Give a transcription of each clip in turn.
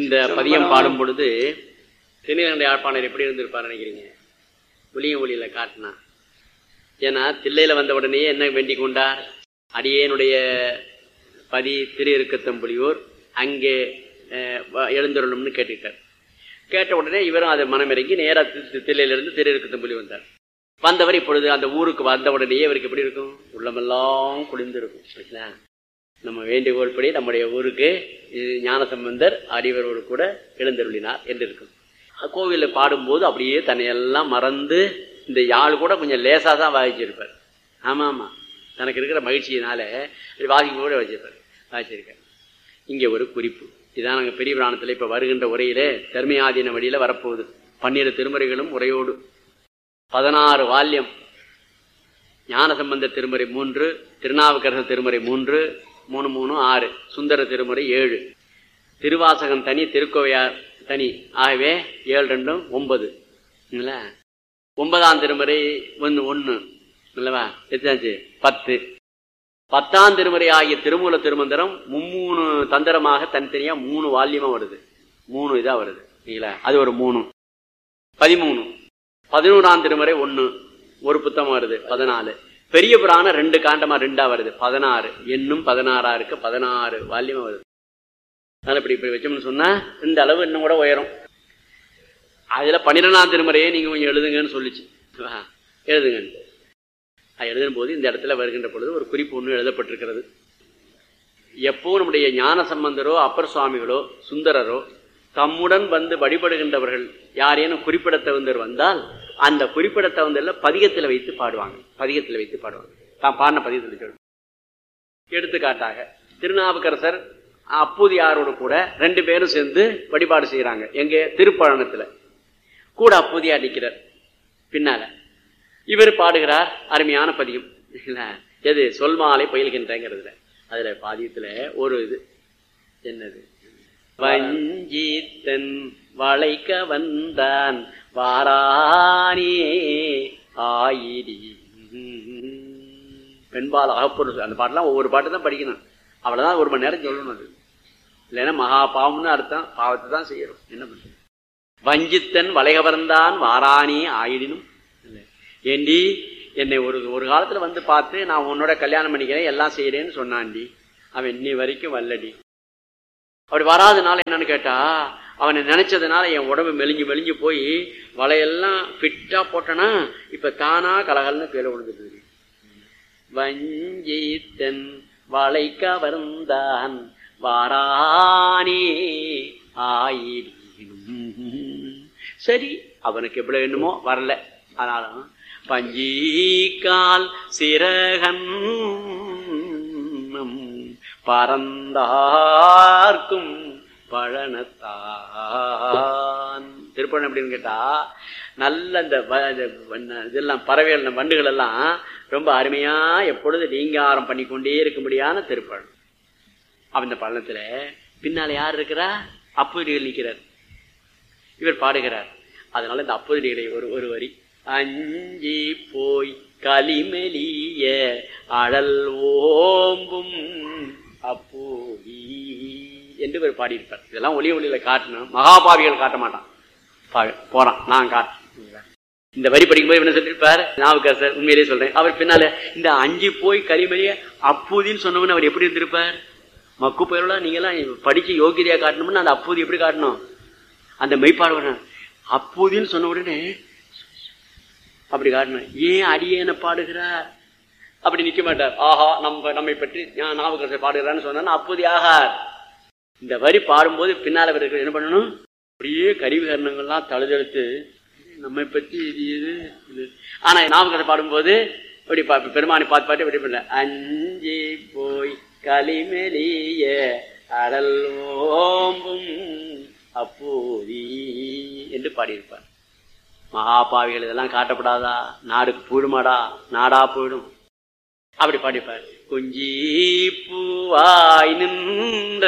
இந்த பதியம் பாடும் பொழுது திருநீலகண்ட யாழ்ப்பாணர் எப்படி இருந்திருப்பார் நினைக்கிறீங்க ஒளியும் ஒளியில காட்டினா ஏன்னா தில்லையில வந்த உடனே என்ன வேண்டிக் கொண்டார் அடியேனுடைய பதி திரு இருக்கத்தம்புலியூர் அங்கே அஹ், வ- எழுந்தருளும்னு கேட்டுக்கிட்டார் கேட்ட உடனே இவரும் அதை மனமிறங்கி நேரா தி- தி- தில்லையிலிருந்து திரு இருக்கத்தம்புலி வந்தார் வந்தவர் இப்பொழுது அந்த ஊருக்கு வந்த உடனேயே இவருக்கு எப்படி இருக்கும் உள்ளமெல்லாம் குளிர்ந்து இருக்கும் சரிங்களா? நம்ம வேண்டுகோள் படி நம்முடைய ஊருக்கு இது ஞானசம்பந்தர் அடிவரோடு கூட எழுந்தருளினார் என்று இருக்கும் கோவிலில் பாடும்போது அப்படியே தன்னையெல்லாம் மறந்து இந்த யாழ் கூட கொஞ்சம் லேசாக தான் வாசிச்சிருப்பார் ஆமாம் ஆமாம் தனக்கு இருக்கிற மகிழ்ச்சியினால வாசிக்க கூட வச்சிருப்பார் வாசிச்சிருக்கார் இங்கே ஒரு குறிப்பு இதான் நாங்கள் பெரிய புராணத்தில் இப்போ வருகின்ற உரையிலே தர்மயாதீன வழியில் வரப்போகுது பன்னிரு திருமுறைகளும் உரையோடு பதினாறு வால்யம் ஞானசம்பந்த திருமுறை மூன்று திருநாவுக்கரசர் திருமுறை மூன்று மூணு மூணு ஆறு சுந்தர திருமுறை ஏழு திருவாசகம் தனி திருக்கோவையார் தனி ஆகவே ஏழு ரெண்டும் ஒன்பது இல்ல ஒன்பதாம் திருமுறை ஒன்று ஒன்று இல்லவா எத்தாச்சு பத்து பத்தாம் திருமுறை ஆகிய திருமூல திருமந்திரம் மும்மூணு தந்திரமாக தனித்தனியா மூணு வால்யமா வருது மூணு இதா வருது இல்லைங்களா அது ஒரு மூணு பதிமூணு பதினோராம் திருமுறை ஒன்று ஒரு புத்தகம் வருது பதினாலு பெரிய புராணம் ரெண்டு காண்டமா ரெண்டா வருது பதினாறு இன்னும் பதினாறா இருக்கு பதினாறு வால்யமா வருது அதனால இப்படி இப்படி வச்சோம்னு சொன்னா இந்த அளவு இன்னும் கூட உயரும் அதுல பன்னிரெண்டாம் திருமுறையே நீங்க கொஞ்சம் எழுதுங்கன்னு சொல்லிச்சு வா, எழுதுங்கன்னு அது எழுதும் போது இந்த இடத்துல வருகின்ற பொழுது ஒரு குறிப்பு ஒன்று எழுதப்பட்டிருக்கிறது எப்போ நம்முடைய ஞான சம்பந்தரோ அப்பர் சுவாமிகளோ சுந்தரரோ தம்முடன் வந்து வழிபடுகின்றவர்கள் யாரேனும் குறிப்பிட தகுந்தர் வந்தால் அந்த குறிப்பிட தகுந்தர்ல பதிகத்தில் வைத்து பாடுவாங்க பதிகத்தில் வைத்து பாடுவாங்க தான் பாடின பதிகத்தில் சொல்லு எடுத்துக்காட்டாக திருநாவுக்கரசர் அப்பூதியாரோடு கூட ரெண்டு பேரும் சேர்ந்து வழிபாடு செய்யறாங்க எங்க திருப்பழனத்துல கூட அப்பூதியார் நிற்கிறார் பின்னால இவர் பாடுகிறார் அருமையான பதியம் இல்ல? எது சொல்மாலை பயில்கின்றங்கிறதுல அதுல பாதியத்துல ஒரு இது என்னது வஞ்சித்தன் வளைக்க வந்தான் வாரானே ஆயிரி பெண்பால் அகப்பொருள் அந்த பாட்டெல்லாம் ஒவ்வொரு பாட்டு தான் படிக்கணும் அவ்வளவுதான் ஒரு மணி நேரம் சொல்லணும் அது இல்லைன்னா மகா பாவம்னு அர்த்தம் பாவத்தை தான் செய்யறோம் என்ன பண்றது வஞ்சித்தன் வளைகவர்ந்தான் வாரானே ஆயிடினும் இல்லை. ஏண்டி என்னை ஒரு ஒரு காலத்துல வந்து பார்த்து நான் உன்னோட கல்யாணம் பண்ணிக்கிறேன் எல்லாம் செய்யறேன்னு சொன்னான்டி அவன் இன்னி வரைக்கும் வரலடி அப்படி வராதனால என்னன்னு கேட்டா அவனை நினைச்சதுனால என் உடம்பு மெலிஞ்சு மெலிஞ்சு போய் வலையெல்லாம் ஃபிட்டா போட்டனா இப்ப தானா கலகல்னு கீழே விழுந்துட்டு வஞ்சித்தன் வளை கவர்ந்தான் வாரானே ஆயினும் சரி அவனுக்கு எவ்வளவு வேணுமோ வரல ஆனாலும் பஞ்சீக்கால் சிறகன் பறந்தார்க்கும் பழனத்தான் திருப்பணம் எப்படின்னு கேட்டா நல்ல இந்த வ- இந்த வண்ண- இதெல்லாம் பறவைகள் இந்த வண்டுகள் எல்லாம் ரொம்ப அருமையா எப்பொழுது நீங்காரம் பண்ணிக்கொண்டே இருக்கும்படியான திருப்பழம் அப்ப இந்த பழனத்துல பின்னால யார் இருக்கிறா அப்புதிகள் நிற்கிறார் இவர் பாடுகிறார் அதனால இந்த அப்புதிகளை ஒரு ஒரு வரி அஞ்சி போய் களிமெலிய அழல் ஓம்பும் அப்போதி என்று இவர் பாடியிருப்பார் இதெல்லாம் ஒளி ஒளியில காட்டணும் மகாபாவிகள் காட்ட மாட்டான் பா- போறான் நான் காட்டுறேன் இந்த வரி படிக்கும்போது என்ன சொல்லியிருப்பார் நாவுக்கரசர் உண்மையிலேயே சொல்றேன் அவர் பின்னால இந்த அஞ்சு போய் களிமணிய அப்பூதின்னு சொன்னவன்னு அவர் எப்படி இருந்திருப்பார் மக்கு பயிரோட நீங்களாம் படிச்சு யோகியதையா காட்டணும்னா அந்த அப்பூதி எப்படி காட்டணும் அந்த மெய்ப்பாடு அப்பூதின்னு சொன்ன உடனே அப்படி காட்டணும் ஏன் அடியேன பாடுகிறார் அப்படி நிக்க மாட்டார் ஆஹா நம்ம நம்மை பற்றி ஞா- நாவுக்கரசர் பாடுகிறான்னு சொன்னா அப்போது ஆகார் இந்த வரி பாடும்போது பின்னால இருக்கிற என்ன பண்ணணும் அப்படியே கருவி கரணங்கள்லாம் தழுதெழுத்து நம்மை பற்றி இது இது இது ஆனா நாவுக்கரசர் பாடும்போது இப்படி பா பெருமானை பார்த்து பாட்டு இப்படி பண்ணல அஞ்சி போய் களிமெலிய அடல் ஓம்பும் அப்போதி என்று பாடியிருப்பார் மகாபாவிகள் இதெல்லாம் காட்டப்படாதா நாடு போயிடுமாடா நாடா போயிடும் அப்படி பாடிப்பார் குஞ்சி பூவாய் நின்ற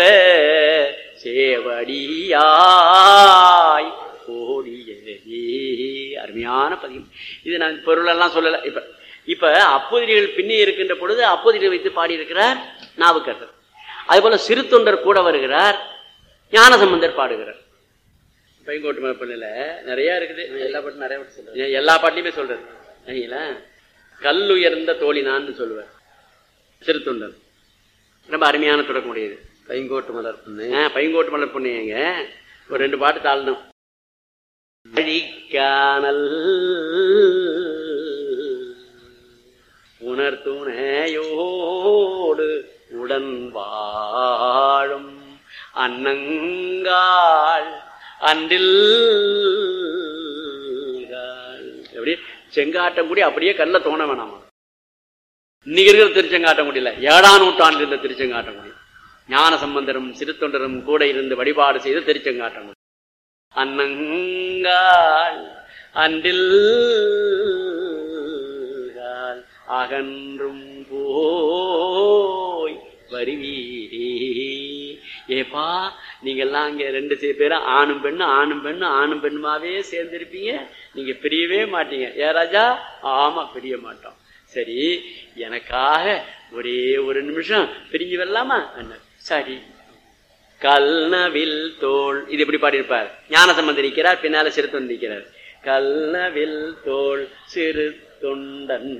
சேவடியாய் கோடியதே அருமையான பதியம் இது நான் பொருளெல்லாம் சொல்லல இப்ப இப்ப அப்போதிரிகள் பின்னே இருக்கின்ற பொழுது அப்போதிரிகள் வைத்து பாடியிருக்கிறார் நாவுக்கரசர் அதுபோல சிறு தொண்டர் கூட வருகிறார் ஞானசம்பந்தர் பாடுகிறார் பையங்கோட்டு மரப்பள்ளியில நிறைய இருக்குது எல்லா பாட்டும் நிறைய பாட்டு சொல்றாரு ஏன் எல்லா பாட்டிலுமே சொல்றது சரிங்களா கல்லுயர்ந்த தோழினான்னு சொல்லுவார் சிறுத்தொண்டர் ரொம்ப அருமையான தொடக்கமுடையது பைங்கோட்டு மலர் பொண்ணு ஆ, பையங்கோட்டு மலர் பொண்ணுங்க ஒரு ரெண்டு பாட்டு தாழணும் அழிக்கானல் உணர்த்துணையோடு உடன் வாழும் அன்னங்காள் அன்றில் எப்படி செங்காட்டங்குடி அப்படியே கல்ல தோண வேணாமா இன்னைக்கு இருக்கிற திருச்செங்காட்டங்குடியில ஏழாம் நூற்றாண்டில் இருந்த திருச்செங்காட்டங்குடி ஞான சம்பந்தரும் சிறுத்தொண்டரும் கூட இருந்து வழிபாடு செய்த திருச்செங்காட்டங்குடி அன்னங்கால் அன்றில் அகன்றும் போய் வருவீரே ஏப்பா நீங்க எல்லாம் இங்க ரெண்டு சே- பேரும் ஆணும் பெண்ணும் ஆணும் பெண்ணும் ஆணும் பெண்ணுமாவே சேர்ந்திருப்பீங்க நீங்க பிரியவே மாட்டீங்க ஏ ராஜா ஆமா பிரிய மாட்டோம் சரி எனக்காக ஒரே ஒரு நிமிஷம் பிரிஞ்சு வரலாமா என்ன சரி கல்னவில் தோள் இது எப்படி பாடியிருப்பார் ஞான சம்பந்தம் நிற்கிறார் பின்னால சிறுத்தொண்டு நிற்கிறார் கல்னவில் தோள் சிறு தொண்டன்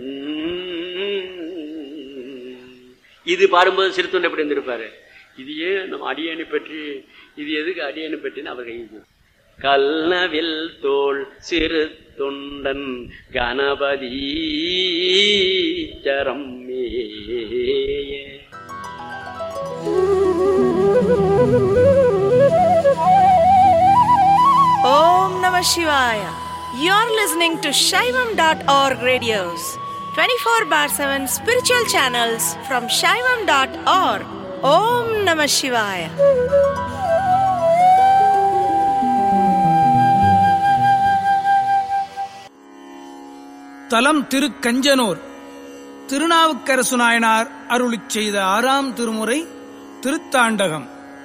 இது பாடும்போது சிறுத்தொண்டு எப்படி இருந்திருப்பாரு இது ஏன் நம்ம அடியனை பற்றி இது எதுக்கு அடியனை பற்றின்னு அவர் கைது கல்னவில் தோள் சிறு தொண்டன் கணபதி சரம் மேய Om Namah Shivaya. You're listening to Shaivam.org radios, 24 bar 7 spiritual channels from Shaivam.org. Om Namah Shivaya. தலம் திருக்கஞ்சனூர் திருநாவுக்கரசு நாயனார் அருளிச் செய்த ஆறாம் திருமுறை திருத்தாண்டகம்